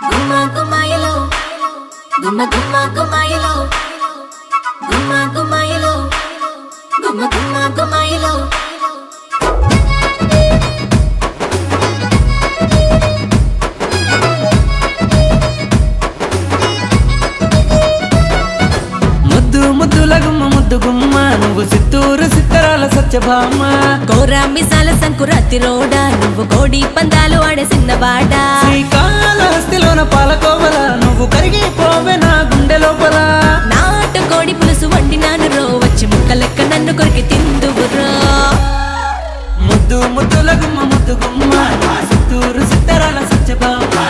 గుమ్మ గుమ్మాయిలో గుమ్మ గుమ్మ గుమ్మాయిలో గుమ్మ గుమ్మాయిలో గుమ్మ గుమ్మ గుమ్మాయిలో ముద్దు ముద్దుల గుమ్మ ముద్దు గుమ్మ నువ్వు సిత్తూరు సిత్తరాల సత్యభామ కోరా మిసాల సంకురాతి రోడా నువ్వు కోడి పందాలు ఆడే సిన్నవాడా శ్రీకాళహస్తిలోన పాలకోవల నువ్వు కరిగిపోవే నా గుండె లోపల నాటు కోడి పులుసు వండినాను రో వచ్చి ముక్క లెక్క నన్ను కొరికి తిందువురో ముద్దు ముద్దుల గుమ్మ ముద్దు గుమ్మ నువ్వు సిత్తూరు సిత్తరాల సత్యభామ